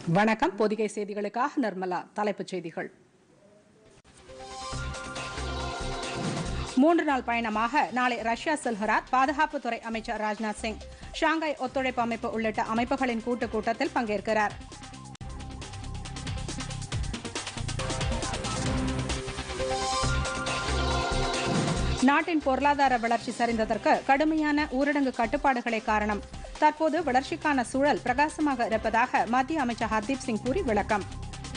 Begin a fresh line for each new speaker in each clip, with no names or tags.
வணக்கம் பொதிகை செய்திகளுக்காக நிர்மலா தலைப்புச் செய்திகள் மூன்று நாள் பயணமாக நாளை ரஷ்யா செல்கிறார் பாதுகாப்புத்துறை அமைச்சர் ராஜ்நாத் சிங் ஷாங்காய் ஒத்துழைப்பு அமைப்பு உள்ளிட்ட அமைப்புகளின் கூட்டுக் கூட்டத்தில் பங்கேற்கிறார் நாட்டின் பொருளாதார வளர்ச்சி சரிந்ததற்கு கடுமையான ஊரடங்கு கட்டுப்பாடுகளே காரணம் தற்போது வளர்ச்சிக்கான சூழல் பிரகாசமாக இருப்பதாக மத்திய அமைச்சர் ஹர்தீப் சிங் பூரி விளக்கம்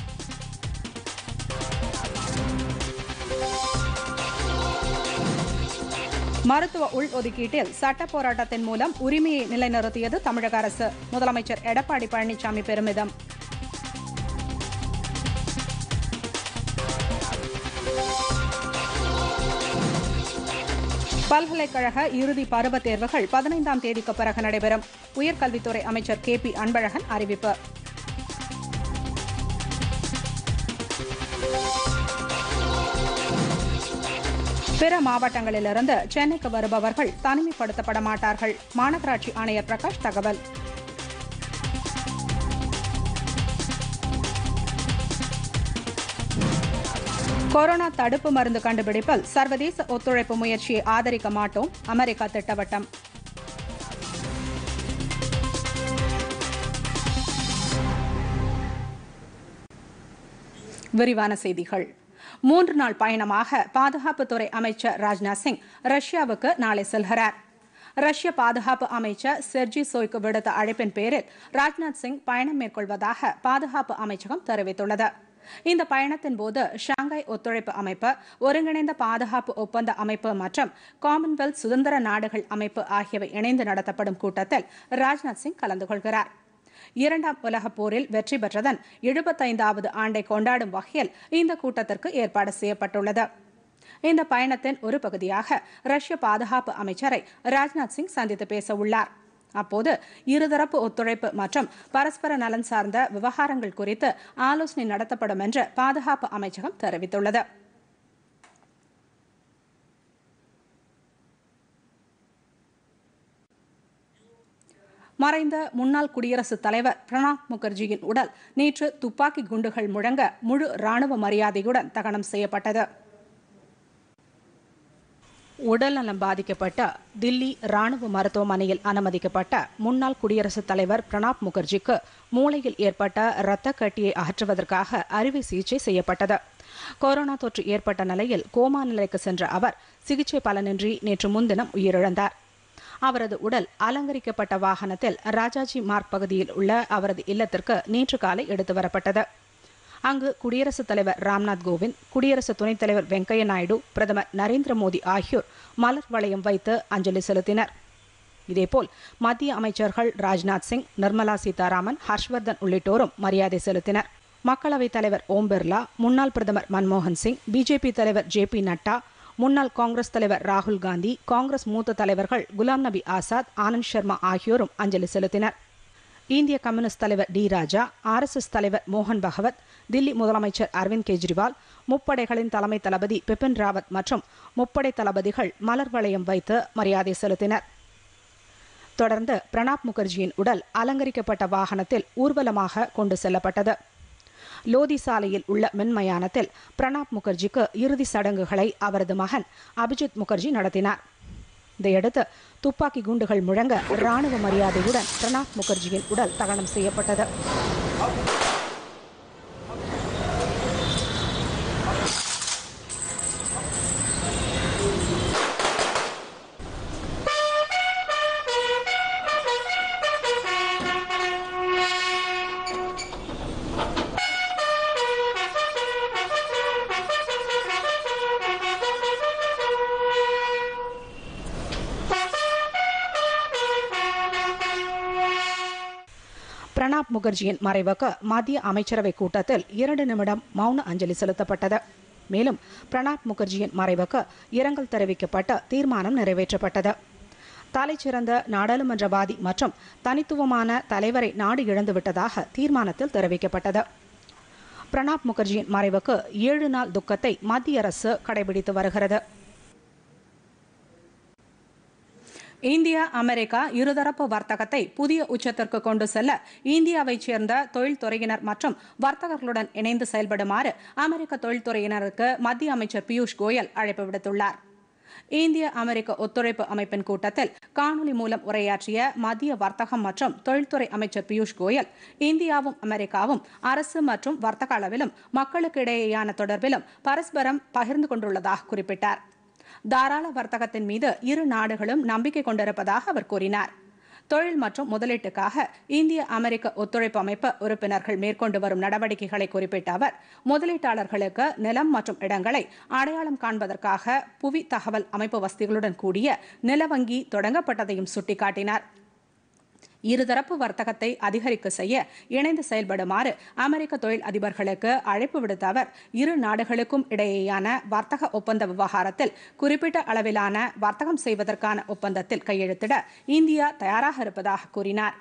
மருத்துவ உள்ஒதுக்கீட்டில் சட்ட போராட்டத்தின் மூலம் உரிமையை நிலைநிறுத்தியது தமிழக அரசு முதலமைச்சர் எடப்பாடி பழனிசாமி பெருமிதம் பல்கலைக்கழக இறுதி பருவத் தேர்வுகள் பதினைந்தாம் தேதிக்கு பிறகு நடைபெறும் உயர்கல்வித்துறை அமைச்சர் கே பி அன்பழகன் அறிவிப்பு பிற மாவட்டங்களிலிருந்து சென்னைக்கு வருபவர்கள் தனிமைப்படுத்தப்பட மாட்டார்கள் மாநகராட்சி ஆணையர் பிரகாஷ் தகவல் கொரோனா தடுப்பு மருந்து கண்டுபிடிப்பில் சர்வதேச ஒத்துழைப்பு முயற்சியை ஆதரிக்க மாட்டோம் அமெரிக்கா திட்டவட்டம் விரிவான செய்திகள் மூன்று நாள் பயணமாக பாதுகாப்புத்துறை அமைச்சர் ராஜ்நாத் சிங் ரஷ்யாவுக்கு நாளை செல்கிறார் ரஷ்ய பாதுகாப்பு அமைச்சர் செர்ஜி சோய்க்கு விடுத்த அழைப்பின் பேரில் ராஜ்நாத் சிங் பயணம் மேற்கொள்வதாக பாதுகாப்பு அமைச்சகம் தெரிவித்துள்ளது இந்த பயணத்தின் போது ஷாங்காய் ஒத்துழைப்பு அமைப்பு ஒருங்கிணைந்த பாதுகாப்பு ஒப்பந்த அமைப்பு மற்றும் காமன்வெல்த் சுதந்திர நாடுகள் அமைப்பு ஆகியவை இணைந்து நடத்தப்படும் கூட்டத்தில் ராஜ்நாத் சிங் கலந்து கொள்கிறார் இரண்டாம் உலகப் போரில் வெற்றி பெற்றதன் எழுபத்தைந்தாவது ஆண்டை கொண்டாடும் வகையில் இந்த கூட்டத்திற்கு ஏற்பாடு செய்யப்பட்டுள்ளது இந்த பயணத்தின் ஒரு பகுதியாக ரஷ்ய பாதுகாப்பு அமைச்சரை ராஜ்நாத் சிங் சந்தித்து பேச உள்ளார் அப்போது இருதரப்பு ஒத்துழைப்பு மற்றும் பரஸ்பர நலன் சார்ந்த விவகாரங்கள் குறித்து ஆலோசனை நடத்தப்படும் என்று பாதுகாப்பு அமைச்சகம் தெரிவித்துள்ளது மறைந்த முன்னாள் குடியரசுத் தலைவர் பிரணாப் முகர்ஜியின் உடல் நேற்று துப்பாக்கி குண்டுகள் முழங்க முழு ராணுவ மரியாதையுடன் தகனம் செய்யப்பட்டது உடல்நலம் பாதிக்கப்பட்ட தில்லி ராணுவ மருத்துவமனையில் அனுமதிக்கப்பட்ட முன்னாள் குடியரசுத் தலைவர் பிரணாப் முகர்ஜிக்கு மூளையில் ஏற்பட்ட இரத்த கட்டியை அகற்றுவதற்காக அறுவை சிகிச்சை செய்யப்பட்டது கொரோனா தொற்று ஏற்பட்ட நிலையில் கோமா நிலைக்கு சென்ற அவர் சிகிச்சை பலனின்றி நேற்று முன்தினம் உயிரிழந்தார் அவரது உடல் அலங்கரிக்கப்பட்ட வாகனத்தில் ராஜாஜி மார்க் பகுதியில் உள்ள அவரது இல்லத்திற்கு நேற்று காலை எடுத்து வரப்பட்டது அங்கு குடியரசுத் தலைவர் ராம்நாத் கோவிந்த் குடியரசு துணைத் தலைவர் வெங்கையா நாயுடு பிரதமர் நரேந்திர மோடி ஆகியோர் மலர் வளையம் வைத்து அஞ்சலி செலுத்தினர் இதேபோல் மத்திய அமைச்சர்கள் ராஜ்நாத் சிங் நிர்மலா சீதாராமன் ஹர்ஷ்வர்தன் உள்ளிட்டோரும் மரியாதை செலுத்தினர் மக்களவைத் தலைவர் ஓம் பிர்லா முன்னாள் பிரதமர் மன்மோகன் சிங் பிஜேபி தலைவர் ஜே பி நட்டா முன்னாள் காங்கிரஸ் தலைவர் ராகுல் காந்தி காங்கிரஸ் மூத்த தலைவர்கள் குலாம் நபி ஆசாத் ஆனந்த் சர்மா ஆகியோரும் அஞ்சலி செலுத்தினர் இந்திய கம்யூனிஸ்ட் தலைவர் டி ராஜா ஆர்எஸ்எஸ் தலைவர் மோகன் பகவத் தில்லி முதலமைச்சர் அரவிந்த் கெஜ்ரிவால் முப்படைகளின் தலைமை தளபதி பிபின் ராவத் மற்றும் முப்படை தளபதிகள் மலர் வளையம் வைத்து மரியாதை செலுத்தினர் தொடர்ந்து பிரணாப் முகர்ஜியின் உடல் அலங்கரிக்கப்பட்ட வாகனத்தில் ஊர்வலமாக கொண்டு செல்லப்பட்டது லோதி சாலையில் உள்ள மின்மயானத்தில் பிரணாப் முகர்ஜிக்கு இறுதி சடங்குகளை அவரது மகன் அபிஜித் முகர்ஜி நடத்தினார் இதையடுத்து துப்பாக்கி குண்டுகள் முழங்க ராணுவ மரியாதையுடன் பிரணாப் முகர்ஜியின் உடல் தகனம் செய்யப்பட்டது பிரணாப் முகர்ஜியின் மறைவுக்கு மத்திய அமைச்சரவை கூட்டத்தில் இரண்டு நிமிடம் மௌன அஞ்சலி செலுத்தப்பட்டது மேலும் பிரணாப் முகர்ஜியின் மறைவுக்கு இரங்கல் தெரிவிக்கப்பட்டு தீர்மானம் நிறைவேற்றப்பட்டது தலைச்சிறந்த நாடாளுமன்றவாதி மற்றும் தனித்துவமான தலைவரை நாடு இழந்துவிட்டதாக தீர்மானத்தில் தெரிவிக்கப்பட்டது பிரணாப் முகர்ஜியின் மறைவுக்கு ஏழு நாள் துக்கத்தை மத்திய அரசு கடைபிடித்து வருகிறது இந்தியா அமெரிக்கா இருதரப்பு வர்த்தகத்தை புதிய உச்சத்திற்கு கொண்டு செல்ல இந்தியாவைச் சேர்ந்த தொழில்துறையினர் மற்றும் வர்த்தகர்களுடன் இணைந்து செயல்படுமாறு அமெரிக்க தொழில்துறையினருக்கு மத்திய அமைச்சர் பியூஷ் கோயல் அழைப்பு விடுத்துள்ளார் இந்திய அமெரிக்க ஒத்துழைப்பு அமைப்பின் கூட்டத்தில் காணொலி மூலம் உரையாற்றிய மத்திய வர்த்தகம் மற்றும் தொழில்துறை அமைச்சர் பியூஷ் கோயல் இந்தியாவும் அமெரிக்காவும் அரசு மற்றும் வர்த்தக அளவிலும் மக்களுக்கு இடையேயான தொடர்பிலும் பரஸ்பரம் பகிர்ந்து கொண்டுள்ளதாக குறிப்பிட்டார் தாராள வர்த்தகத்தின் மீது இரு நாடுகளும் நம்பிக்கை கொண்டிருப்பதாக அவர் கூறினார் தொழில் மற்றும் முதலீட்டுக்காக இந்திய அமெரிக்க ஒத்துழைப்பு அமைப்பு உறுப்பினர்கள் மேற்கொண்டு வரும் நடவடிக்கைகளை குறிப்பிட்ட அவர் முதலீட்டாளர்களுக்கு நிலம் மற்றும் இடங்களை அடையாளம் காண்பதற்காக புவி தகவல் அமைப்பு வசதிகளுடன் கூடிய நிலவங்கி தொடங்கப்பட்டதையும் சுட்டிக்காட்டினார் இருதரப்பு வர்த்தகத்தை அதிகரிக்க செய்ய இணைந்து செயல்படுமாறு அமெரிக்க தொழில் அதிபர்களுக்கு அழைப்பு விடுத்த அவர் இரு நாடுகளுக்கும் இடையேயான வர்த்தக ஒப்பந்த விவகாரத்தில் குறிப்பிட்ட அளவிலான வர்த்தகம் செய்வதற்கான ஒப்பந்தத்தில் கையெழுத்திட இந்தியா தயாராக இருப்பதாக கூறினார்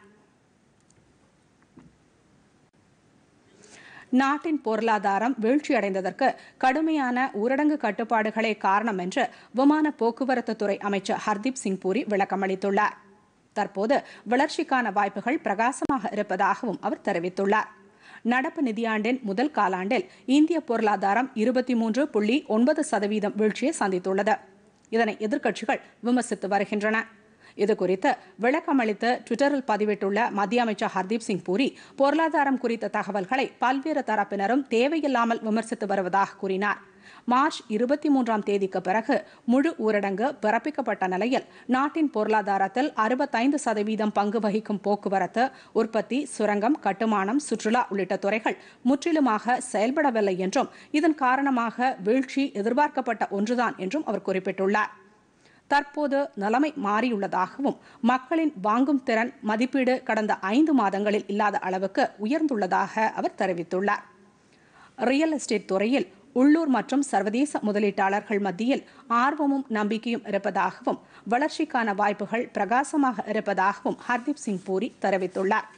நாட்டின் பொருளாதாரம் வீழ்ச்சியடைந்ததற்கு கடுமையான ஊரடங்கு கட்டுப்பாடுகளே காரணம் என்று விமான போக்குவரத்து துறை அமைச்சர் ஹர்தீப் சிங் பூரி விளக்கமளித்துள்ளார் தற்போது வளர்ச்சிக்கான வாய்ப்புகள் பிரகாசமாக இருப்பதாகவும் அவர் தெரிவித்துள்ளார் நடப்பு நிதியாண்டின் முதல் காலாண்டில் இந்திய பொருளாதாரம் இருபத்தி மூன்று புள்ளி ஒன்பது சதவீதம் வீழ்ச்சியை சந்தித்துள்ளது இதனை எதிர்க்கட்சிகள் விமர்சித்து வருகின்றன இதுகுறித்து விளக்கமளித்து டுவிட்டரில் பதிவிட்டுள்ள மத்திய அமைச்சர் ஹர்தீப் சிங் பூரி பொருளாதாரம் குறித்த தகவல்களை பல்வேறு தரப்பினரும் தேவையில்லாமல் விமர்சித்து வருவதாக கூறினார் மார்ச் இருபத்தி மூன்றாம் தேதிக்கு பிறகு முழு ஊரடங்கு பிறப்பிக்கப்பட்ட நிலையில் நாட்டின் பொருளாதாரத்தில் அறுபத்தைந்து சதவீதம் பங்கு வகிக்கும் போக்குவரத்து உற்பத்தி சுரங்கம் கட்டுமானம் சுற்றுலா உள்ளிட்ட துறைகள் முற்றிலுமாக செயல்படவில்லை என்றும் இதன் காரணமாக வீழ்ச்சி எதிர்பார்க்கப்பட்ட ஒன்றுதான் என்றும் அவர் குறிப்பிட்டுள்ளார் தற்போது நிலைமை மாறியுள்ளதாகவும் மக்களின் வாங்கும் திறன் மதிப்பீடு கடந்த ஐந்து மாதங்களில் இல்லாத அளவுக்கு உயர்ந்துள்ளதாக அவர் தெரிவித்துள்ளார் ரியல் எஸ்டேட் துறையில் உள்ளூர் மற்றும் சர்வதேச முதலீட்டாளர்கள் மத்தியில் ஆர்வமும் நம்பிக்கையும் இருப்பதாகவும் வளர்ச்சிக்கான வாய்ப்புகள் பிரகாசமாக இருப்பதாகவும் ஹர்தீப் சிங் பூரி தெரிவித்துள்ளார்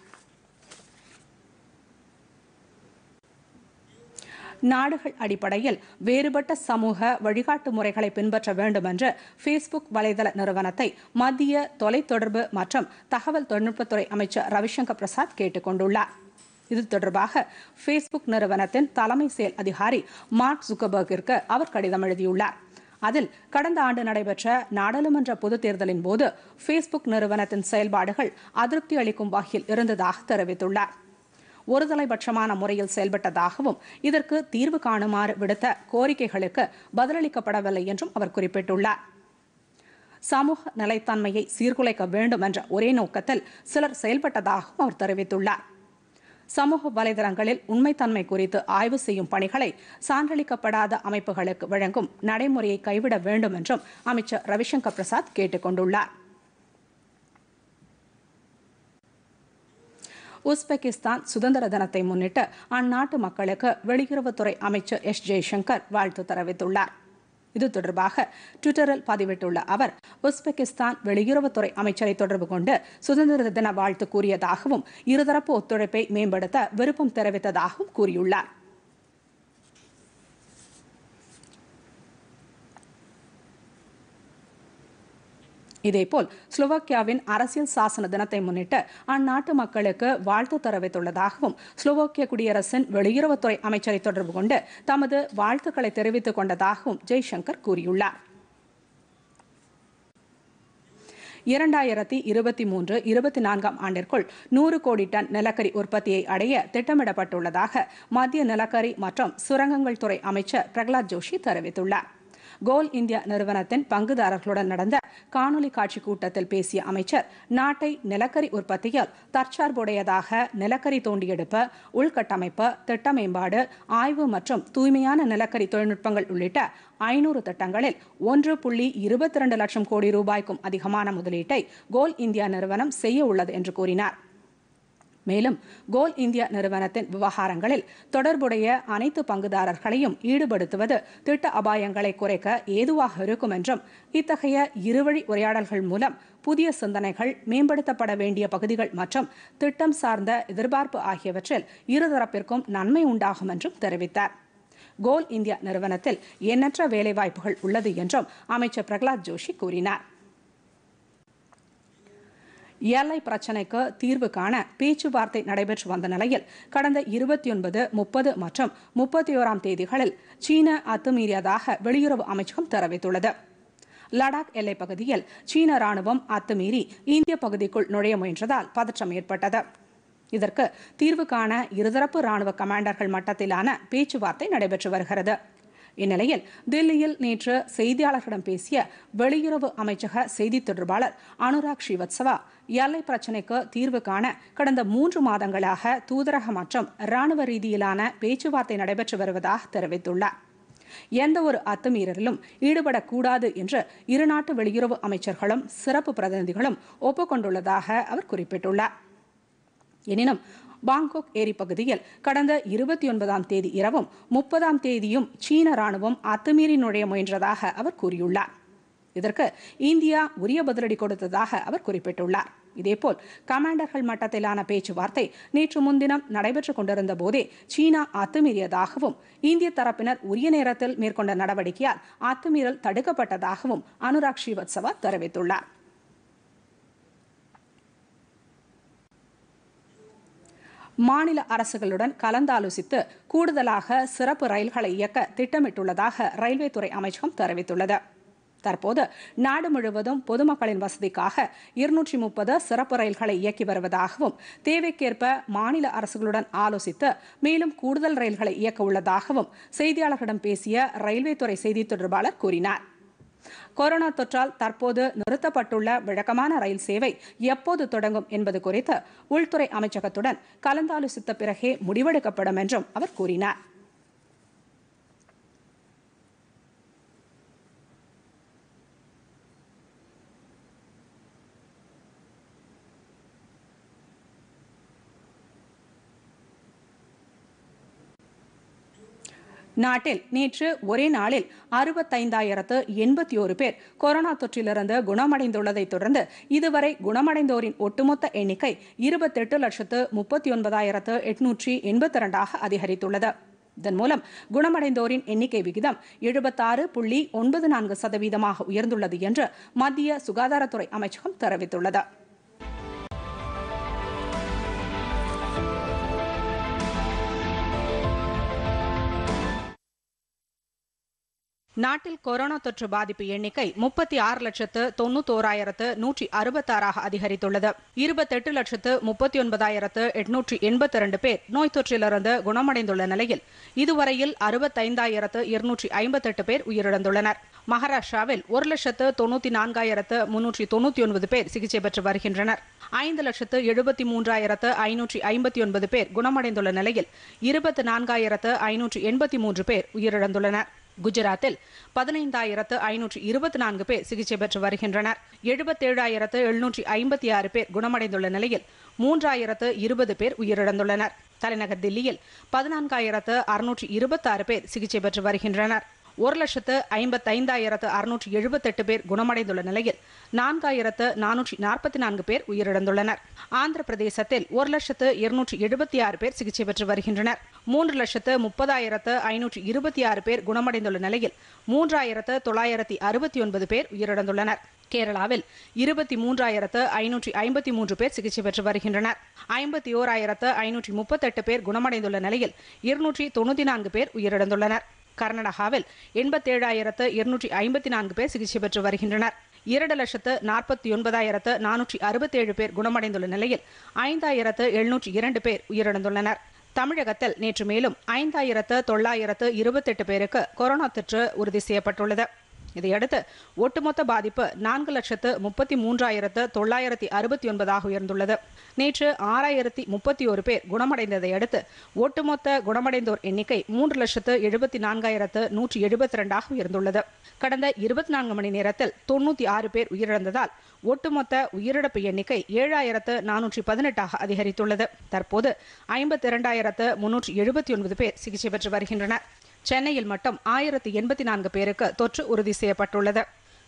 நாடுகள் அடிப்படையில் வேறுபட்ட சமூக வழிகாட்டு முறைகளை பின்பற்ற வேண்டும் என்று ஃபேஸ்புக் வலைதள நிறுவனத்தை மத்திய தொலைத்தொடர்பு மற்றும் தகவல் தொழில்நுட்பத்துறை அமைச்சர் ரவிசங்கர் பிரசாத் கேட்டுக் கொண்டுள்ளார் இது தொடர்பாக ஃபேஸ்புக் நிறுவனத்தின் தலைமை செயல் அதிகாரி மார்க் ஜுக்கபர்கிற்கு அவர் கடிதம் எழுதியுள்ளார் அதில் கடந்த ஆண்டு நடைபெற்ற நாடாளுமன்ற பொதுத் தேர்தலின் போது ஃபேஸ்புக் நிறுவனத்தின் செயல்பாடுகள் அதிருப்தி அளிக்கும் வகையில் இருந்ததாக தெரிவித்துள்ளார் ஒருதலைபட்சமான முறையில் செயல்பட்டதாகவும் இதற்கு தீர்வு காணுமாறு விடுத்த கோரிக்கைகளுக்கு பதிலளிக்கப்படவில்லை என்றும் அவர் குறிப்பிட்டுள்ளார் சமூக நிலைத்தன்மையை சீர்குலைக்க வேண்டும் என்ற ஒரே நோக்கத்தில் சிலர் செயல்பட்டதாகவும் அவர் தெரிவித்துள்ளார் சமூக வலைதளங்களில் உண்மைத்தன்மை குறித்து ஆய்வு செய்யும் பணிகளை சான்றளிக்கப்படாத அமைப்புகளுக்கு வழங்கும் நடைமுறையை கைவிட வேண்டும் என்றும் அமைச்சர் ரவிசங்கர் பிரசாத் கேட்டுக் கொண்டுள்ளார் உஸ்பெகிஸ்தான் சுதந்திர தினத்தை முன்னிட்டு அந்நாட்டு மக்களுக்கு வெளியுறவுத்துறை அமைச்சர் எஸ் ஜெய்சங்கர் வாழ்த்து தெரிவித்துள்ளார் இது தொடர்பாக டுவிட்டரில் பதிவிட்டுள்ள அவர் உஸ்பெகிஸ்தான் வெளியுறவுத்துறை அமைச்சரை தொடர்பு கொண்டு சுதந்திர தின வாழ்த்து கூறியதாகவும் இருதரப்பு ஒத்துழைப்பை மேம்படுத்த விருப்பம் தெரிவித்ததாகவும் கூறியுள்ளார் இதேபோல் ஸ்லோவாக்கியாவின் அரசியல் சாசன தினத்தை முன்னிட்டு அந்நாட்டு மக்களுக்கு வாழ்த்து தெரிவித்துள்ளதாகவும் ஸ்லோவாக்கிய குடியரசின் வெளியுறவுத்துறை அமைச்சரை தொடர்பு கொண்டு தமது வாழ்த்துக்களை தெரிவித்துக் கொண்டதாகவும் ஜெய்சங்கர் கூறியுள்ளார் இரண்டாயிரத்தி இருபத்தி மூன்று இருபத்தி நான்காம் ஆண்டிற்குள் நூறு கோடி டன் நிலக்கரி உற்பத்தியை அடைய திட்டமிடப்பட்டுள்ளதாக மத்திய நிலக்கரி மற்றும் சுரங்கங்கள் துறை அமைச்சர் பிரகலாத் ஜோஷி தெரிவித்துள்ளார் கோல் இந்தியா நிறுவனத்தின் பங்குதாரர்களுடன் நடந்த காணொலி காட்சி கூட்டத்தில் பேசிய அமைச்சர் நாட்டை நிலக்கரி உற்பத்தியில் தற்சார்புடையதாக நிலக்கரி தோண்டியெடுப்பு உள்கட்டமைப்பு திட்ட மேம்பாடு ஆய்வு மற்றும் தூய்மையான நிலக்கரி தொழில்நுட்பங்கள் உள்ளிட்ட ஐநூறு திட்டங்களில் ஒன்று புள்ளி இருபத்தி இரண்டு லட்சம் கோடி ரூபாய்க்கும் அதிகமான முதலீட்டை கோல் இந்தியா நிறுவனம் செய்ய உள்ளது என்று கூறினார் மேலும் கோல் இந்தியா நிறுவனத்தின் விவகாரங்களில் தொடர்புடைய அனைத்து பங்குதாரர்களையும் ஈடுபடுத்துவது திட்ட அபாயங்களை குறைக்க ஏதுவாக இருக்கும் என்றும் இத்தகைய இருவழி உரையாடல்கள் மூலம் புதிய சிந்தனைகள் மேம்படுத்தப்பட வேண்டிய பகுதிகள் மற்றும் திட்டம் சார்ந்த எதிர்பார்ப்பு ஆகியவற்றில் இருதரப்பிற்கும் நன்மை உண்டாகும் என்றும் தெரிவித்தார் கோல் இந்தியா நிறுவனத்தில் எண்ணற்ற வேலைவாய்ப்புகள் உள்ளது என்றும் அமைச்சர் பிரகலாத் ஜோஷி கூறினார் எல்லை பிரச்சினைக்கு தீர்வு காண பேச்சுவார்த்தை நடைபெற்று வந்த நிலையில் கடந்த இருபத்தி ஒன்பது முப்பது மற்றும் முப்பத்தி ஓராம் தேதிகளில் சீனா அத்துமீறியதாக வெளியுறவு அமைச்சகம் தெரிவித்துள்ளது லடாக் எல்லைப் பகுதியில் சீன ராணுவம் அத்துமீறி இந்திய பகுதிக்குள் நுழைய முயன்றதால் பதற்றம் ஏற்பட்டது இதற்கு தீர்வு காண இருதரப்பு ராணுவ கமாண்டர்கள் மட்டத்திலான பேச்சுவார்த்தை நடைபெற்று வருகிறது இந்நிலையில் தில்லியில் நேற்று செய்தியாளர்களிடம் பேசிய வெளியுறவு அமைச்சக செய்தித் தொடர்பாளர் அனுராக் ஸ்ரீவத்சவா எல்லை பிரச்சினைக்கு தீர்வு காண கடந்த மூன்று மாதங்களாக தூதரக மற்றும் ராணுவ ரீதியிலான பேச்சுவார்த்தை நடைபெற்று வருவதாக தெரிவித்துள்ளார் எந்த ஒரு அத்துமீறலிலும் ஈடுபடக்கூடாது என்று இருநாட்டு வெளியுறவு அமைச்சர்களும் சிறப்பு பிரதிநிதிகளும் ஒப்புக்கொண்டுள்ளதாக அவர் குறிப்பிட்டுள்ளார் எனினும் பாங்காக் ஏரி பகுதியில் கடந்த இருபத்தி ஒன்பதாம் தேதி இரவும் முப்பதாம் தேதியும் சீன ராணுவம் அத்துமீறி நுழைய முயன்றதாக அவர் கூறியுள்ளார் இதற்கு இந்தியா உரிய பதிலடி கொடுத்ததாக அவர் குறிப்பிட்டுள்ளார் இதேபோல் கமாண்டர்கள் மட்டத்திலான பேச்சுவார்த்தை நேற்று முன்தினம் நடைபெற்றுக் கொண்டிருந்த போதே சீனா அத்துமீறியதாகவும் இந்திய தரப்பினர் உரிய நேரத்தில் மேற்கொண்ட நடவடிக்கையால் அத்துமீறல் தடுக்கப்பட்டதாகவும் அனுராக் ஸ்ரீவத்சவா தெரிவித்துள்ளார் மாநில அரசுகளுடன் கலந்தாலோசித்து கூடுதலாக சிறப்பு ரயில்களை இயக்க திட்டமிட்டுள்ளதாக ரயில்வே துறை அமைச்சகம் தெரிவித்துள்ளது தற்போது நாடு முழுவதும் பொதுமக்களின் வசதிக்காக இருநூற்றி முப்பது சிறப்பு ரயில்களை இயக்கி வருவதாகவும் தேவைக்கேற்ப மாநில அரசுகளுடன் ஆலோசித்து மேலும் கூடுதல் ரயில்களை இயக்க உள்ளதாகவும் செய்தியாளர்களிடம் பேசிய ரயில்வே துறை செய்தித் தொடர்பாளர் கூறினார் கொரோனா தொற்றால் தற்போது நிறுத்தப்பட்டுள்ள வழக்கமான ரயில் சேவை எப்போது தொடங்கும் என்பது குறித்து உள்துறை அமைச்சகத்துடன் கலந்தாலோசித்த பிறகே முடிவெடுக்கப்படும் என்றும் அவர் கூறினார் நாட்டில் நேற்று ஒரே நாளில் அறுபத்தைந்தாயிரத்து எண்பத்தி ஒரு பேர் கொரோனா தொற்றிலிருந்து குணமடைந்துள்ளதை தொடர்ந்து இதுவரை குணமடைந்தோரின் ஒட்டுமொத்த எண்ணிக்கை இருபத்தெட்டு லட்சத்து முப்பத்தி ஒன்பதாயிரத்து எட்நூற்றி எண்பத்தி இரண்டாக அதிகரித்துள்ளது இதன் மூலம் குணமடைந்தோரின் எண்ணிக்கை விகிதம் எழுபத்தாறு புள்ளி ஒன்பது நான்கு சதவீதமாக உயர்ந்துள்ளது என்று மத்திய சுகாதாரத்துறை அமைச்சகம் தெரிவித்துள்ளது நாட்டில் கொரோனா தொற்று பாதிப்பு எண்ணிக்கை முப்பத்தி ஆறு லட்சத்து தொண்ணூத்தோராயிரத்து நூற்றி அறுபத்தாறாக அதிகரித்துள்ளது இருபத்தெட்டு லட்சத்து முப்பத்தி ஒன்பதாயிரத்து எட்நூற்றி எண்பத்தி இரண்டு பேர் நோய் தொற்றிலிருந்து குணமடைந்துள்ள நிலையில் இதுவரையில் அறுபத்தைந்தாயிரத்து இருநூற்றி ஐம்பத்தெட்டு பேர் உயிரிழந்துள்ளனர் மகாராஷ்டிராவில் ஒரு லட்சத்து தொண்ணூத்தி நான்காயிரத்து முன்னூற்றி தொண்ணூத்தி ஒன்பது பேர் சிகிச்சை பெற்று வருகின்றனர் ஐந்து லட்சத்து எழுபத்தி மூன்றாயிரத்து ஐநூற்றி ஐம்பத்தி ஒன்பது பேர் குணமடைந்துள்ள நிலையில் இருபத்தி நான்காயிரத்து ஐநூற்றி எண்பத்தி மூன்று பேர் உயிரிழந்துள்ளனர் குஜராத்தில் பதினைந்தாயிரத்து ஐநூற்று இருபத்தி நான்கு பேர் சிகிச்சை பெற்று வருகின்றனர் எழுபத்தேழாயிரத்து எழுநூற்றி ஐம்பத்தி ஆறு பேர் குணமடைந்துள்ள நிலையில் மூன்றாயிரத்து இருபது பேர் உயிரிழந்துள்ளனர் தலைநகர் தில்லியில் பதினான்காயிரத்து அறுநூற்றி இருபத்தாறு பேர் சிகிச்சை பெற்று வருகின்றனர் ஒரு லட்சத்து ஐம்பத்தைந்தாயிரத்து அறுநூற்றி எழுபத்தெட்டு பேர் குணமடைந்துள்ள நிலையில் நான்காயிரத்து நானூற்றி நாற்பத்தி நான்கு பேர் உயிரிழந்துள்ளனர் ஆந்திர பிரதேசத்தில் ஒரு லட்சத்து இருநூற்றி எழுபத்தி ஆறு பேர் சிகிச்சை பெற்று வருகின்றனர் மூன்று லட்சத்து முப்பதாயிரத்து ஐநூற்றி இருபத்தி ஆறு பேர் குணமடைந்துள்ள நிலையில் மூன்றாயிரத்து தொள்ளாயிரத்தி அறுபத்தி ஒன்பது பேர் உயிரிழந்துள்ளனர் கேரளாவில் இருபத்தி மூன்றாயிரத்து ஐநூற்றி ஐம்பத்தி மூன்று பேர் சிகிச்சை பெற்று வருகின்றனர் ஐம்பத்தி ஓராயிரத்து ஐநூற்றி முப்பத்தெட்டு பேர் குணமடைந்துள்ள நிலையில் இருநூற்றி தொண்ணூற்றி நான்கு பேர் உயிரிழந்துள்ளனர் கர்நாடகாவில் எண்பத்தேழாயிரத்து இருநூற்றி ஐம்பத்தி நான்கு பேர் சிகிச்சை பெற்று வருகின்றனர் இரண்டு லட்சத்து நாற்பத்தி ஒன்பதாயிரத்து நானூற்றி அறுபத்தேழு பேர் குணமடைந்துள்ள நிலையில் ஐந்தாயிரத்து எழுநூற்றி இரண்டு பேர் உயிரிழந்துள்ளனர் தமிழகத்தில் நேற்று மேலும் ஐந்தாயிரத்து தொள்ளாயிரத்து இருபத்தெட்டு பேருக்கு கொரோனா தொற்று உறுதி செய்யப்பட்டுள்ளது இதையடுத்து ஒட்டுமொத்த பாதிப்பு நான்கு லட்சத்து முப்பத்தி மூன்றாயிரத்து தொள்ளாயிரத்தி அறுபத்தி ஒன்பதாக உயர்ந்துள்ளது நேற்று ஆறாயிரத்தி முப்பத்தி ஒரு பேர் குணமடைந்ததை அடுத்து ஒட்டுமொத்த குணமடைந்தோர் எண்ணிக்கை மூன்று லட்சத்து எழுபத்தி நான்காயிரத்து நூற்றி எழுபத்தி ரெண்டாக உயர்ந்துள்ளது கடந்த இருபத்தி நான்கு மணி நேரத்தில் தொண்ணூற்றி ஆறு பேர் உயிரிழந்ததால் ஒட்டுமொத்த உயிரிழப்பு எண்ணிக்கை ஏழாயிரத்து நானூற்றி பதினெட்டாக அதிகரித்துள்ளது தற்போது ஐம்பத்தி இரண்டாயிரத்து முன்னூற்றி எழுபத்தி ஒன்பது பேர் சிகிச்சை பெற்று வருகின்றனர் சென்னையில் மட்டும் ஆயிரத்து எண்பத்தி நான்கு பேருக்கு தொற்று உறுதி செய்யப்பட்டுள்ளது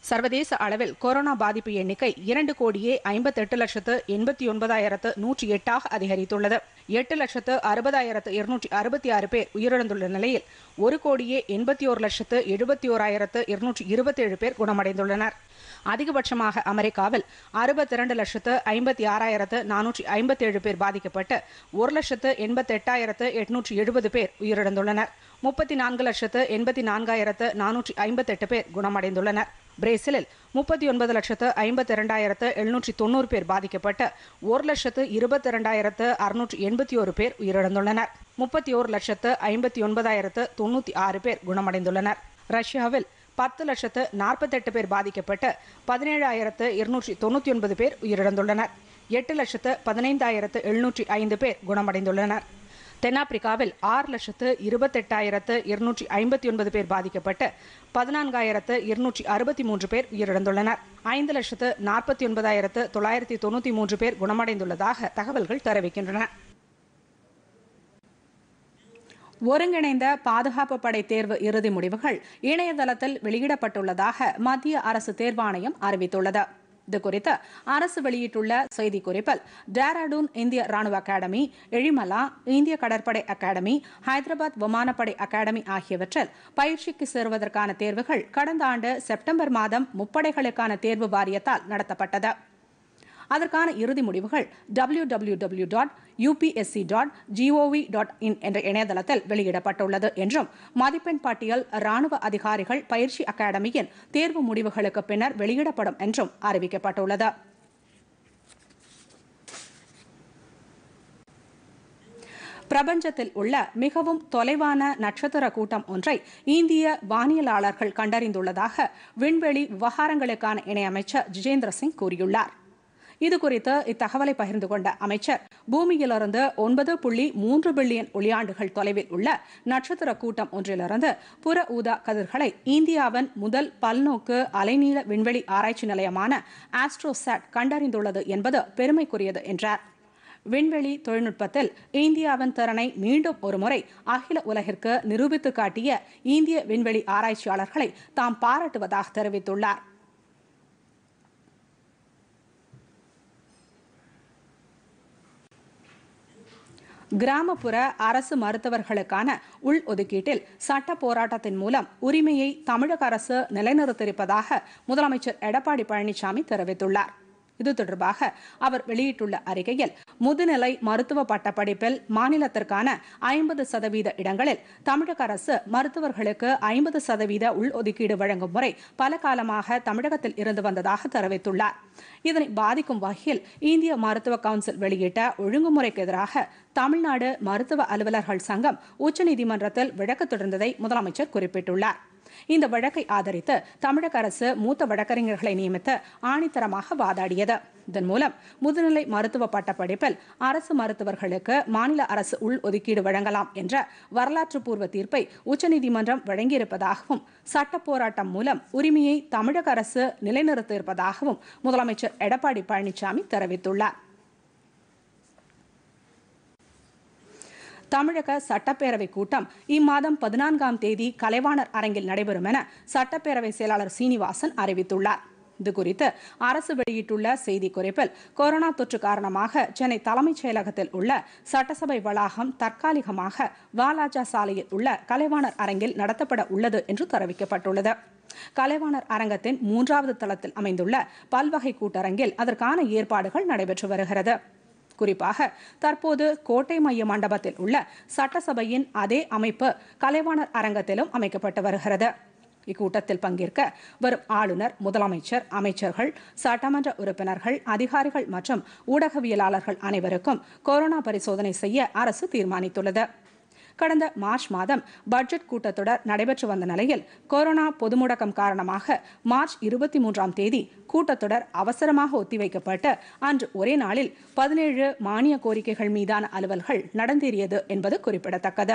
சர்வதேச அளவில் கொரோனா பாதிப்பு எண்ணிக்கை இரண்டு கோடியே ஐம்பத்தெட்டு லட்சத்து எண்பத்தி ஒன்பதாயிரத்து நூற்றி எட்டாக அதிகரித்துள்ளது எட்டு லட்சத்து அறுபதாயிரத்து இருநூற்றி அறுபத்தி ஆறு பேர் உயிரிழந்துள்ள நிலையில் ஒரு கோடியே எண்பத்தி ஒரு லட்சத்து எழுபத்தி ஓராயிரத்து இருநூற்றி இருபத்தேழு பேர் குணமடைந்துள்ளனர் அதிகபட்சமாக அமெரிக்காவில் அறுபத்தி இரண்டு லட்சத்து ஐம்பத்தி ஆறாயிரத்து நானூற்றி ஐம்பத்தேழு பேர் பாதிக்கப்பட்டு ஒரு லட்சத்து எண்பத்தி எட்டாயிரத்து எட்நூற்றி எழுபது பேர் உயிரிழந்துள்ளனர் முப்பத்தி நான்கு லட்சத்து எண்பத்தி நான்காயிரத்து நானூற்றி ஐம்பத்தெட்டு பேர் குணமடைந்துள்ளனர் பிரேசிலில் முப்பத்தி ஒன்பது லட்சத்து ஐம்பத்தி இரண்டாயிரத்து எழுநூற்றி தொண்ணூறு பேர் பாதிக்கப்பட்டு ஒரு லட்சத்து இருபத்தி இரண்டாயிரத்து அறுநூற்றி எண்பத்தி ஒரு பேர் உயிரிழந்துள்ளனர் முப்பத்தி ஒரு லட்சத்து ஐம்பத்தி ஒன்பதாயிரத்து தொண்ணூற்றி ஆறு பேர் குணமடைந்துள்ளனர் ரஷ்யாவில் பத்து லட்சத்து நாற்பத்தெட்டு பேர் பாதிக்கப்பட்டு பதினேழாயிரத்து இருநூற்றி தொண்ணூற்றி ஒன்பது பேர் உயிரிழந்துள்ளனர் எட்டு லட்சத்து பதினைந்தாயிரத்து எழுநூற்றி ஐந்து பேர் குணமடைந்துள்ளனர் தென்னாப்பிரிக்காவில் ஆறு லட்சத்து இருபத்தெட்டாயிரத்து இருநூற்றி ஐம்பத்தி ஒன்பது பேர் பாதிக்கப்பட்டு பதினான்காயிரத்து இருநூற்றி அறுபத்தி மூன்று பேர் உயிரிழந்துள்ளனர் ஐந்து லட்சத்து நாற்பத்தி ஒன்பதாயிரத்து தொள்ளாயிரத்தி தொண்ணூற்றி மூன்று பேர் குணமடைந்துள்ளதாக தகவல்கள் தெரிவிக்கின்றன ஒருங்கிணைந்த பாதுகாப்பு படை தேர்வு இறுதி முடிவுகள் இணையதளத்தில் வெளியிடப்பட்டுள்ளதாக மத்திய அரசு தேர்வாணையம் அறிவித்துள்ளது இதுகுறித்து அரசு வெளியிட்டுள்ள செய்திக்குறிப்பில் டேராடூன் இந்திய ராணுவ அகாடமி எழிமலா இந்திய கடற்படை அகாடமி ஹைதராபாத் விமானப்படை அகாடமி ஆகியவற்றில் பயிற்சிக்கு சேருவதற்கான தேர்வுகள் கடந்த ஆண்டு செப்டம்பர் மாதம் முப்படைகளுக்கான தேர்வு வாரியத்தால் நடத்தப்பட்டது அதற்கான இறுதி முடிவுகள் W W W dot UPSC dot G O V dot in என்ற இணையதளத்தில் வெளியிடப்பட்டுள்ளது என்றும் மதிப்பெண் பட்டியல் ராணுவ அதிகாரிகள் பயிற்சி அகாடமியின் தேர்வு முடிவுகளுக்கு பின்னர் வெளியிடப்படும் என்றும் அறிவிக்கப்பட்டுள்ளது பிரபஞ்சத்தில் உள்ள மிகவும் தொலைவான நட்சத்திர கூட்டம் ஒன்றை இந்திய வானியலாளர்கள் கண்டறிந்துள்ளதாக விண்வெளி விவகாரங்களுக்கான இணையமைச்சர் ஜிதேந்திர சிங் கூறியுள்ளார் இதுகுறித்து இத்தகவலை பகிர்ந்து கொண்ட அமைச்சர் பூமியிலிருந்து ஒன்பது புள்ளி மூன்று பில்லியன் ஒளியாண்டுகள் தொலைவில் உள்ள நட்சத்திர கூட்டம் ஒன்றிலிருந்து புற ஊதா கதிர்களை இந்தியாவின் முதல் பல்நோக்கு அலைநீள விண்வெளி ஆராய்ச்சி நிலையமான ஆஸ்ட்ரோசாட் கண்டறிந்துள்ளது என்பது பெருமைக்குரியது என்றார் விண்வெளி தொழில்நுட்பத்தில் இந்தியாவின் திறனை மீண்டும் ஒருமுறை அகில உலகிற்கு நிரூபித்து காட்டிய இந்திய விண்வெளி ஆராய்ச்சியாளர்களை தாம் பாராட்டுவதாக தெரிவித்துள்ளார் கிராமப்புற அரசு மருத்துவர்களுக்கான உள் ஒதுக்கீட்டில் சட்ட போராட்டத்தின் மூலம் உரிமையை தமிழக அரசு நிலைநிறுத்தியிருப்பதாக முதலமைச்சர் எடப்பாடி பழனிசாமி தெரிவித்துள்ளார் இது தொடர்பாக அவர் வெளியிட்டுள்ள அறிக்கையில் முதுநிலை மருத்துவ பட்டப்படிப்பில் மாநிலத்திற்கான ஐம்பது சதவீத இடங்களில் தமிழக அரசு மருத்துவர்களுக்கு ஐம்பது சதவீத உள்ஒதுக்கீடு வழங்கும் முறை பல காலமாக தமிழகத்தில் இருந்து வந்ததாக தெரிவித்துள்ளார் இதனை பாதிக்கும் வகையில் இந்திய மருத்துவ கவுன்சில் வெளியிட்ட ஒழுங்குமுறைக்கு எதிராக தமிழ்நாடு மருத்துவ அலுவலர்கள் சங்கம் உச்சநீதிமன்றத்தில் வழக்கு தொடர்ந்ததை முதலமைச்சர் குறிப்பிட்டுள்ளார் இந்த வழக்கை ஆதரித்து தமிழக அரசு மூத்த வழக்கறிஞர்களை நியமித்து ஆணித்தரமாக வாதாடியது இதன் மூலம் முதுநிலை மருத்துவ பட்டப்படிப்பில் அரசு மருத்துவர்களுக்கு மாநில அரசு உள் ஒதுக்கீடு வழங்கலாம் என்ற வரலாற்று பூர்வ தீர்ப்பை உச்சநீதிமன்றம் வழங்கியிருப்பதாகவும் சட்ட போராட்டம் மூலம் உரிமையை தமிழக அரசு நிலைநிறுத்தியிருப்பதாகவும் முதலமைச்சர் எடப்பாடி பழனிசாமி தெரிவித்துள்ளார் தமிழக சட்டப்பேரவை கூட்டம் இம்மாதம் பதினான்காம் தேதி கலைவாணர் அரங்கில் நடைபெறும் என சட்டப்பேரவை செயலாளர் சீனிவாசன் அறிவித்துள்ளார் இதுகுறித்து அரசு வெளியிட்டுள்ள செய்திக்குறிப்பில் கொரோனா தொற்று காரணமாக சென்னை தலைமைச் செயலகத்தில் உள்ள சட்டசபை வளாகம் தற்காலிகமாக வாலாஜா சாலையில் உள்ள கலைவாணர் அரங்கில் நடத்தப்பட உள்ளது என்று தெரிவிக்கப்பட்டுள்ளது கலைவாணர் அரங்கத்தின் மூன்றாவது தளத்தில் அமைந்துள்ள பல்வகை கூட்டரங்கில் அதற்கான ஏற்பாடுகள் நடைபெற்று வருகிறது குறிப்பாக தற்போது கோட்டை மைய மண்டபத்தில் உள்ள சட்டசபையின் அதே அமைப்பு கலைவாணர் அரங்கத்திலும் அமைக்கப்பட்டு வருகிறது இக்கூட்டத்தில் பங்கேற்க வரும் ஆளுநர் முதலமைச்சர் அமைச்சர்கள் சட்டமன்ற உறுப்பினர்கள் அதிகாரிகள் மற்றும் ஊடகவியலாளர்கள் அனைவருக்கும் கொரோனா பரிசோதனை செய்ய அரசு தீர்மானித்துள்ளது கடந்த மார்ச் மாதம் பட்ஜெட் கூட்டத்தொடர் நடைபெற்று வந்த நிலையில் கொரோனா பொது முடக்கம் காரணமாக மார்ச் இருபத்தி மூன்றாம் தேதி கூட்டத்தொடர் அவசரமாக ஒத்திவைக்கப்பட்டு அன்று ஒரே நாளில் பதினேழு மானிய கோரிக்கைகள் மீதான அலுவல்கள் நடந்தேறியது என்பது குறிப்பிடத்தக்கது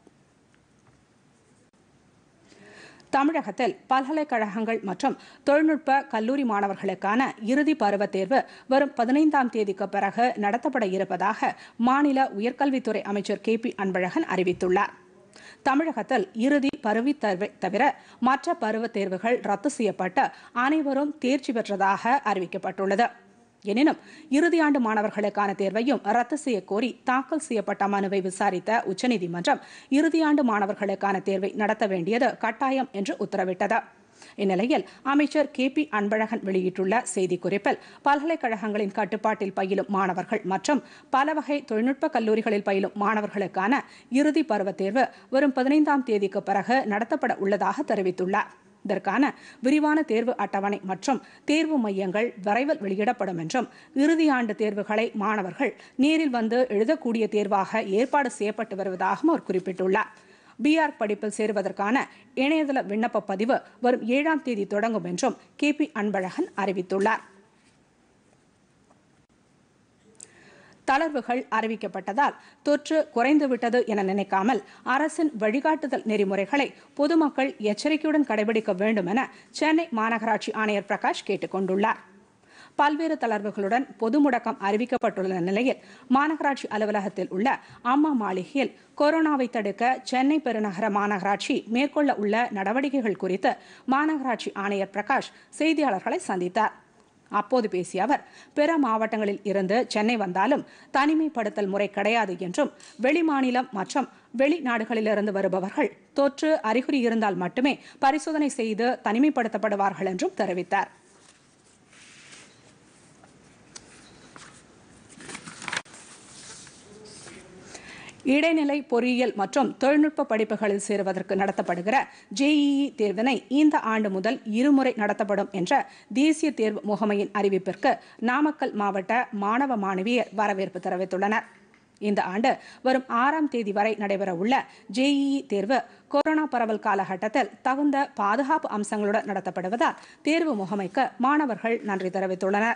தமிழகத்தில் பல்கலைக்கழகங்கள் மற்றும் தொழில்நுட்ப கல்லூரி மாணவர்களுக்கான இறுதி பருவத் தேர்வு வரும் பதினைந்தாம் தேதிக்கு பிறகு நடத்தப்பட இருப்பதாக மாநில உயர்கல்வித்துறை அமைச்சர் கே பி அன்பழகன் அறிவித்துள்ளார் தமிழகத்தில் இறுதி பருவித் தேர்வை தவிர மற்ற பருவத் தேர்வுகள் ரத்து செய்யப்பட்டு அனைவரும் தேர்ச்சி பெற்றதாக அறிவிக்கப்பட்டுள்ளது எனினும் இறுதியாண்டு மாணவர்களுக்கான தேர்வையும் ரத்து செய்ய கோரி தாக்கல் செய்யப்பட்ட மனுவை விசாரித்த உச்சநீதிமன்றம் இறுதியாண்டு மாணவர்களுக்கான தேர்வை நடத்த வேண்டியது கட்டாயம் என்று உத்தரவிட்டது இந்நிலையில் அமைச்சர் கே பி அன்பழகன் வெளியிட்டுள்ள செய்திக்குறிப்பில் பல்கலைக்கழகங்களின் கட்டுப்பாட்டில் பயிலும் மாணவர்கள் மற்றும் பல வகை தொழில்நுட்ப கல்லூரிகளில் பயிலும் மாணவர்களுக்கான இறுதி பருவத் தேர்வு வரும் பதினைந்தாம் தேதிக்கு பிறகு நடத்தப்பட உள்ளதாக தெரிவித்துள்ளார் இதற்கான விரிவான தேர்வு அட்டவணை மற்றும் தேர்வு மையங்கள் விரைவில் வெளியிடப்படும் என்றும் இறுதியாண்டு தேர்வுகளை மாணவர்கள் நேரில் வந்து எழுதக்கூடிய தேர்வாக ஏற்பாடு செய்யப்பட்டு வருவதாகவும் அவர் குறிப்பிட்டுள்ளார் பிஆர் படிப்பில் சேருவதற்கான இணையதள விண்ணப்ப பதிவு வரும் ஏழாம் தேதி தொடங்கும் என்றும் கே பி அன்பழகன் அறிவித்துள்ளார் தளர்வுகள் அறிவிக்கப்பட்டதால் தொற்று குறைந்துவிட்டது என நினைக்காமல் அரசின் வழிகாட்டுதல் நெறிமுறைகளை பொதுமக்கள் எச்சரிக்கையுடன் கடைபிடிக்க வேண்டும் என சென்னை மாநகராட்சி ஆணையர் பிரகாஷ் கேட்டுக் கொண்டுள்ளார் பல்வேறு தளர்வுகளுடன் பொது முடக்கம் அறிவிக்கப்பட்டுள்ள நிலையில் மாநகராட்சி அலுவலகத்தில் உள்ள அம்மா மாளிகையில் கொரோனாவை தடுக்க சென்னை பெருநகர மாநகராட்சி மேற்கொள்ள உள்ள நடவடிக்கைகள் குறித்து மாநகராட்சி ஆணையர் பிரகாஷ் செய்தியாளர்களை சந்தித்தார் அப்போது பேசிய அவர் பிற மாவட்டங்களில் இருந்து சென்னை வந்தாலும் தனிமைப்படுத்தல் முறை கிடையாது என்றும் வெளிமாநிலம் மற்றும் வெளிநாடுகளிலிருந்து வருபவர்கள் தொற்று அறிகுறி இருந்தால் மட்டுமே பரிசோதனை செய்து தனிமைப்படுத்தப்படுவார்கள் என்றும் தெரிவித்தார் இடைநிலை பொறியியல் மற்றும் தொழில்நுட்ப படிப்புகளில் சேருவதற்கு நடத்தப்படுகிற ஜேஇஇ தேர்வினை இந்த ஆண்டு முதல் இருமுறை நடத்தப்படும் என்ற தேசிய தேர்வு முகமையின் அறிவிப்பிற்கு நாமக்கல் மாவட்ட மாணவ மாணவியர் வரவேற்பு தெரிவித்துள்ளனர் இந்த ஆண்டு வரும் ஆறாம் தேதி வரை நடைபெறவுள்ள ஜேஇஇ தேர்வு கொரோனா பரவல் காலகட்டத்தில் தகுந்த பாதுகாப்பு அம்சங்களுடன் நடத்தப்படுவதால் தேர்வு முகமைக்கு மாணவர்கள் நன்றி தெரிவித்துள்ளனர்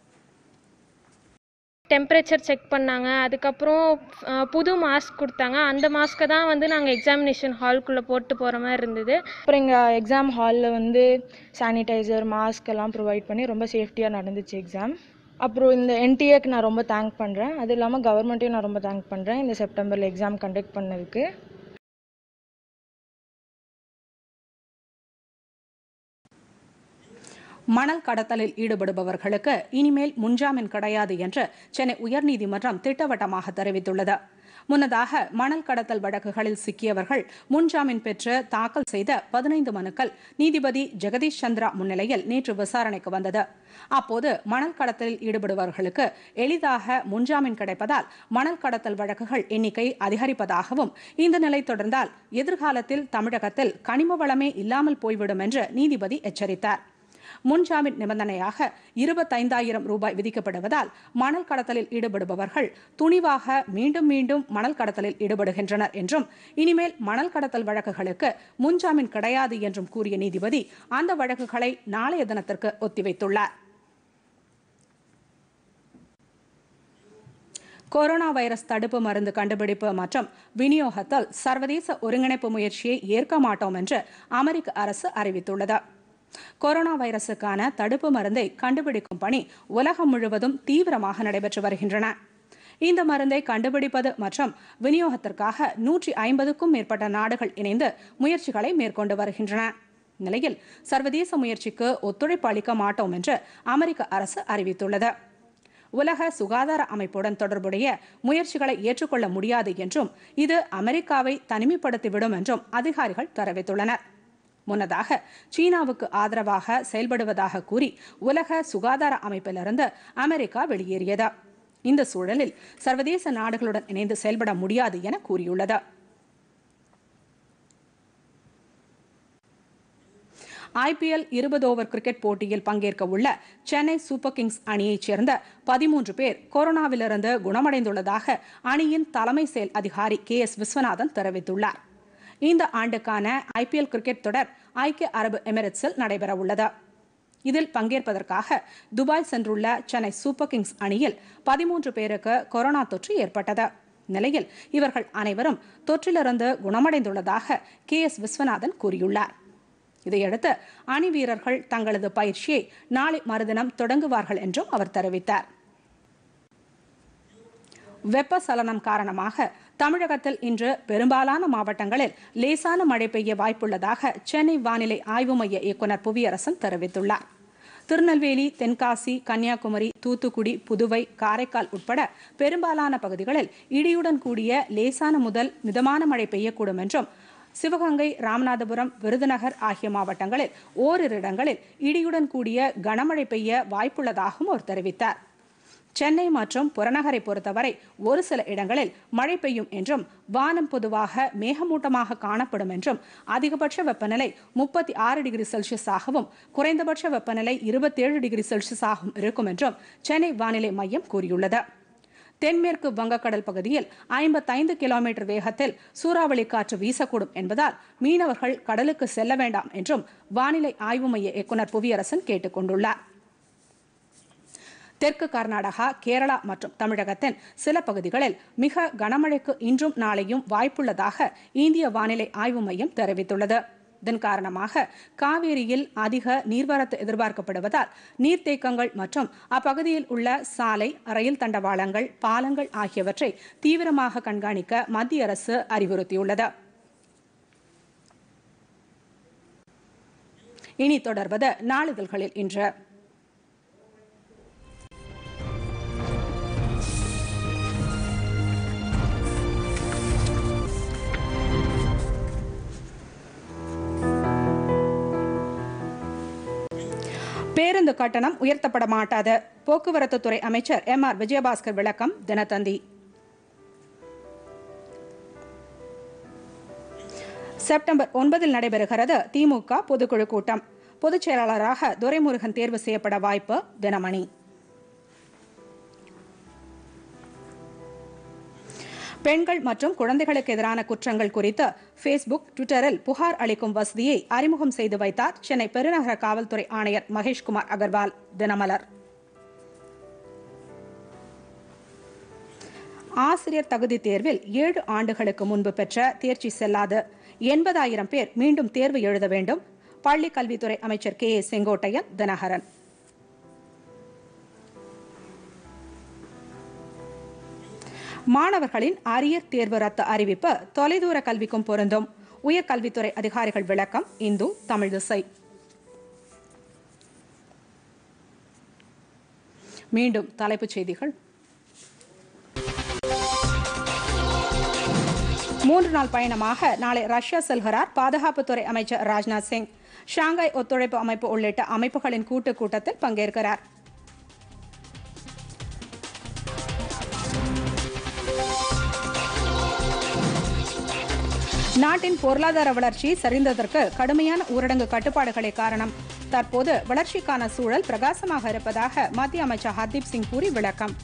டெம்பரேச்சர் செக் பண்ணாங்க அதுக்கப்புறம் அஹ், புது மாஸ்க் கொடுத்தாங்க அந்த மாஸ்க்கை தான் வந்து நாங்கள் எக்ஸாமினேஷன் ஹால்குள்ளே போட்டு போகிற மாதிரி இருந்தது
அப்புறம் இங்கே எக்ஸாம் ஹாலில் வந்து சானிடைசர் மாஸ்க் எல்லாம் ப்ரொவைட் பண்ணி ரொம்ப சேஃப்டியாக நடந்துச்சு எக்ஸாம் அப்புறம் இந்த என்டிஏக்கு நான் ரொம்ப தேங்க் பண்ணுறேன் அது இல்லாமல் கவர்மெண்ட்டையும் நான் ரொம்ப தேங்க் பண்ணுறேன் இந்த செப்டம்பரில் எக்ஸாம் கண்டக்ட் பண்ணதுக்கு
மணல் கடத்தலில் ஈடுபடுபவர்களுக்கு இனிமேல் முன்ஜாமீன் கிடையாது என்று சென்னை உயர்நீதிமன்றம் திட்டவட்டமாக தெரிவித்துள்ளது முன்னதாக மணல் கடத்தல் வழக்குகளில் சிக்கியவர்கள் முன்ஜாமீன் பெற்று தாக்கல் செய்த பதினைந்து மனுக்கள் நீதிபதி ஜெகதீஷ் சந்திரா முன்னிலையில் நேற்று விசாரணைக்கு வந்தது அப்போது மணல் கடத்தலில் ஈடுபடுபவர்களுக்கு எளிதாக முன்ஜாமீன் கிடைப்பதால் மணல் கடத்தல் வழக்குகள் எண்ணிக்கை அதிகரிப்பதாகவும் இந்த நிலை தொடர்ந்தால் எதிர்காலத்தில் தமிழகத்தில் கனிம வளமே இல்லாமல் போய்விடும் என்று நீதிபதி எச்சரித்தார் முன்ஜாமீன் நிபந்தனையாக இருபத்தைந்தாயிரம் ரூபாய் விதிக்கப்படுவதால் மணல் கடத்தலில் ஈடுபடுபவர்கள் துணிவாக மீண்டும் மீண்டும் மணல் கடத்தலில் ஈடுபடுகின்றனர் என்றும் இனிமேல் மணல் கடத்தல் வழக்குகளுக்கு முன்ஜாமீன் கிடையாது என்றும் கூறிய நீதிபதி அந்த வழக்குகளை நாளைய தினத்திற்கு ஒத்திவைத்துள்ளார் கொரோனா வைரஸ் தடுப்பு மருந்து கண்டுபிடிப்பு மற்றும் விநியோகத்தில் சர்வதேச ஒருங்கிணைப்பு முயற்சியை ஏற்க மாட்டோம் என்று அமெரிக்க அரசு அறிவித்துள்ளது கொரோனா வைரசுக்கான தடுப்பு மருந்தை கண்டுபிடிக்கும் பணி உலகம் முழுவதும் தீவிரமாக நடைபெற்று வருகின்றன இந்த மருந்தை கண்டுபிடிப்பது மற்றும் விநியோகத்திற்காக நூற்றி ஐம்பதுக்கும் மேற்பட்ட நாடுகள் இணைந்து முயற்சிகளை மேற்கொண்டு வருகின்றன நிலையில் சர்வதேச முயற்சிக்கு ஒத்துழைப்பு அளிக்க மாட்டோம் என்று அமெரிக்க அரசு அறிவித்துள்ளது உலக சுகாதார அமைப்புடன் தொடர்புடைய முயற்சிகளை ஏற்றுக்கொள்ள முடியாது என்றும் இது அமெரிக்காவை தனிமைப்படுத்திவிடும் என்றும் அதிகாரிகள் தெரிவித்துள்ளனர் முன்னதாக சீனாவுக்கு ஆதரவாக செயல்படுவதாக கூறி உலக சுகாதார அமைப்பிலிருந்து அமெரிக்கா வெளியேறியது இந்த சூழலில் சர்வதேச நாடுகளுடன் இணைந்து செயல்பட முடியாது என கூறியுள்ளது ஐபிஎல் இருபது ஓவர் கிரிக்கெட் போட்டியில் பங்கேற்க உள்ள சென்னை சூப்பர் கிங்ஸ் அணியைச் சேர்ந்த பதிமூன்று பேர் கொரோனாவிலிருந்து குணமடைந்துள்ளதாக அணியின் தலைமை செயல் அதிகாரி கே எஸ் விஸ்வநாதன் தெரிவித்துள்ளார் இந்த ஆண்டுக்கான ஐபிஎல் கிரிக்கெட் தொடர் ஐக்கிய அரபு எமிரேட்ஸில் நடைபெறவுள்ளது இதில் பங்கேற்பதற்காக துபாய் சென்றுள்ள சென்னை சூப்பர் கிங்ஸ் அணியில் பதிமூன்று பேருக்கு கொரோனா தொற்று ஏற்பட்டது நிலையில் இவர்கள் அனைவரும் தொற்றிலிருந்து குணமடைந்துள்ளதாக கே எஸ் விஸ்வநாதன் கூறியுள்ளார் இதையடுத்து அணி வீரர்கள் தங்களது பயிற்சியை நாளை மறுதினம் தொடங்குவார்கள் என்றும் அவர் தெரிவித்தார் வெப்பசலனம் காரணமாக தமிழகத்தில் இன்று பெரும்பாலான மாவட்டங்களில் லேசான மழை பெய்ய வாய்ப்புள்ளதாக சென்னை வானிலை ஆய்வு மைய இயக்குநர் புவியரசன் தெரிவித்துள்ளார் திருநெல்வேலி தென்காசி கன்னியாகுமரி தூத்துக்குடி புதுவை காரைக்கால் உட்பட பெரும்பாலான பகுதிகளில் இடியுடன் கூடிய லேசான முதல் மிதமான மழை பெய்யக்கூடும் என்றும் சிவகங்கை ராமநாதபுரம் விருதுநகர் ஆகிய மாவட்டங்களில் ஓரிரு இடங்களில் இடியுடன் கூடிய கனமழை பெய்ய வாய்ப்புள்ளதாகவும் அவர் தெரிவித்தார் சென்னை மற்றும் புறநகரை பொறுத்தவரை ஒரு சில இடங்களில் மழை பெய்யும் என்றும் வானம் பொதுவாக மேகமூட்டமாக காணப்படும் என்றும் அதிகபட்ச வெப்பநிலை முப்பத்தி ஆறு டிகிரி செல்சியஸாகவும் குறைந்தபட்ச வெப்பநிலை இருபத்தேழு டிகிரி செல்சியஸாகவும் இருக்கும் என்றும் சென்னை வானிலை மையம் கூறியுள்ளது தென்மேற்கு வங்கக்கடல் பகுதியில் ஐம்பத்தைந்து கிலோமீட்டர் வேகத்தில் சூறாவளி காற்று வீசக்கூடும் என்பதால் மீனவர்கள் கடலுக்கு செல்ல வேண்டாம் என்றும் வானிலை ஆய்வு மைய இயக்குநர் புவியரசன் கேட்டுக் கொண்டுள்ளார் தெற்கு கர்நாடகா கேரளா மற்றும் தமிழகத்தின் சில பகுதிகளில் மிக கனமழைக்கு இன்றும் நாளையும் வாய்ப்புள்ளதாக இந்திய வானிலை ஆய்வு மையம் தெரிவித்துள்ளது இதன் காரணமாக காவேரியில் அதிக நீர்வரத்து எதிர்பார்க்கப்படுவதால் நீர்த்தேக்கங்கள் மற்றும் அப்பகுதியில் உள்ள சாலை ரயில் தண்டவாளங்கள் பாலங்கள் ஆகியவற்றை தீவிரமாக கண்காணிக்க மத்திய அரசு அறிவுறுத்தியுள்ளது இனி தொடர்வது நாளிதழ்களில் இன்று பேருந்து கட்டணம் உயர்த்தப்பட மாட்டாது போக்குவரத்து துறை அமைச்சர் எம் ஆர் விஜயபாஸ்கர் விளக்கம் தினத்தந்தி செப்டம்பர் ஒன்பதில் நடைபெறுகிறது திமுக பொதுக்குழு கூட்டம் பொதுச் செயலாளராக துரைமுருகன் தேர்வு செய்யப்பட வாய்ப்பு தினமணி பெண்கள் மற்றும் குழந்தைகளுக்கு எதிரான குற்றங்கள் குறித்து ஃபேஸ்புக் ட்விட்டரில் புகார் அளிக்கும் வசதியை அறிமுகம் செய்து வைத்தார் சென்னை பெருநகர காவல்துறை ஆணையர் மகேஷ்குமார் அகர்வால் தினமலர் ஆசிரியர் தகுதி தேர்வில் ஏழு ஆண்டுகளுக்கு முன்பு பெற்ற தேர்ச்சி செல்லாது எண்பதாயிரம் பேர் மீண்டும் தேர்வு எழுத வேண்டும் பள்ளி கல்வித்துறை அமைச்சர் கே ஏ செங்கோட்டையன் தினகரன் மாணவர்களின் அரியர் தேர்வு ரத்து அறிவிப்பு தொலைதூர கல்விக்கும் பொருந்தும் உயர்கல்வித்துறை அதிகாரிகள் விளக்கம் இந்து தமிழ் திசை மீண்டும் தலைப்புச் செய்திகள் மூன்று நாள் பயணமாக நாளை ரஷ்யா செல்கிறார் பாதுகாப்புத்துறை அமைச்சர் ராஜ்நாத் சிங் ஷாங்காய் ஒத்துழைப்பு அமைப்பு உள்ளிட்ட அமைப்புகளின் கூட்டுக் கூட்டத்தில் பங்கேற்கிறார் நாட்டின் பொருளாதார வளர்ச்சி சரிந்ததற்கு கடுமையான ஊரடங்கு கட்டுப்பாடுகளே காரணம் தற்போது வளர்ச்சிக்கான சூழல் பிரகாசமாக இருப்பதாக மத்திய அமைச்சர் ஹர்தீப் சிங் பூரி விளக்கம்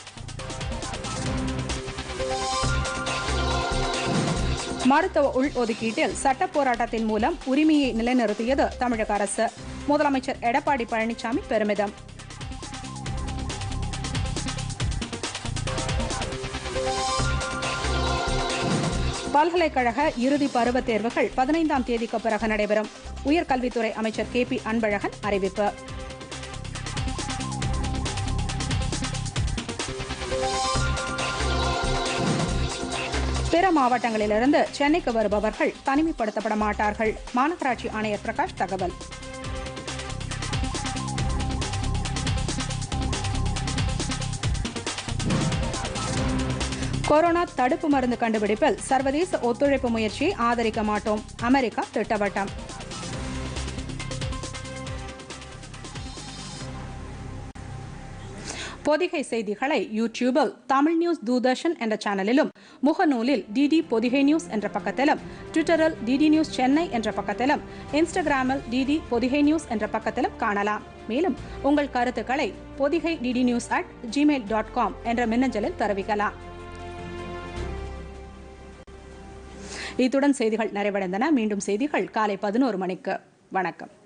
மருத்துவ உள்ஒதுக்கீட்டில் சட்ட போராட்டத்தின் மூலம் உரிமையை நிலைநிறுத்தியது தமிழக அரசு முதலமைச்சர் எடப்பாடி பழனிசாமி பெருமிதம் பல்கலைக்கழக இறுதி பருவத் தேர்வுகள் பதினைந்தாம் தேதிக்கு பிறகு நடைபெறும் உயர்கல்வித்துறை அமைச்சர் கே பி அன்பழகன் அறிவிப்பு பிற மாவட்டங்களிலிருந்து சென்னைக்கு வருபவர்கள் தனிமைப்படுத்தப்பட மாட்டார்கள் மாநகராட்சி ஆணையர் பிரகாஷ் தகவல் கொரோனா தடுப்பு மருந்து கண்டுபிடிப்பில் சர்வதேச ஒத்துழைப்பு முயற்சியை ஆதரிக்க மாட்டோம் அமெரிக்கா திட்டவட்டம் பொதிகை செய்திகளை யூடியூபில் தமிழ் நியூஸ் தூர்தர்ஷன் என்ற சேனலிலும் முகநூலில் டிடி பொதிகை நியூஸ் என்ற பக்கத்திலும் ட்விட்டரில் டிடி நியூஸ் சென்னை என்ற பக்கத்திலும் இன்ஸ்டாகிராமில் டிடி பொதிகை நியூஸ் என்ற பக்கத்திலும் காணலாம் மேலும் உங்கள் கருத்துக்களை Pothigai DD news at Gmail dot com என்ற மின்னஞ்சலில் தெரிவிக்கலாம் இத்துடன் செய்திகள் நிறைவடைந்தன மீண்டும் செய்திகள் காலை பதினோரு மணிக்கு வணக்கம்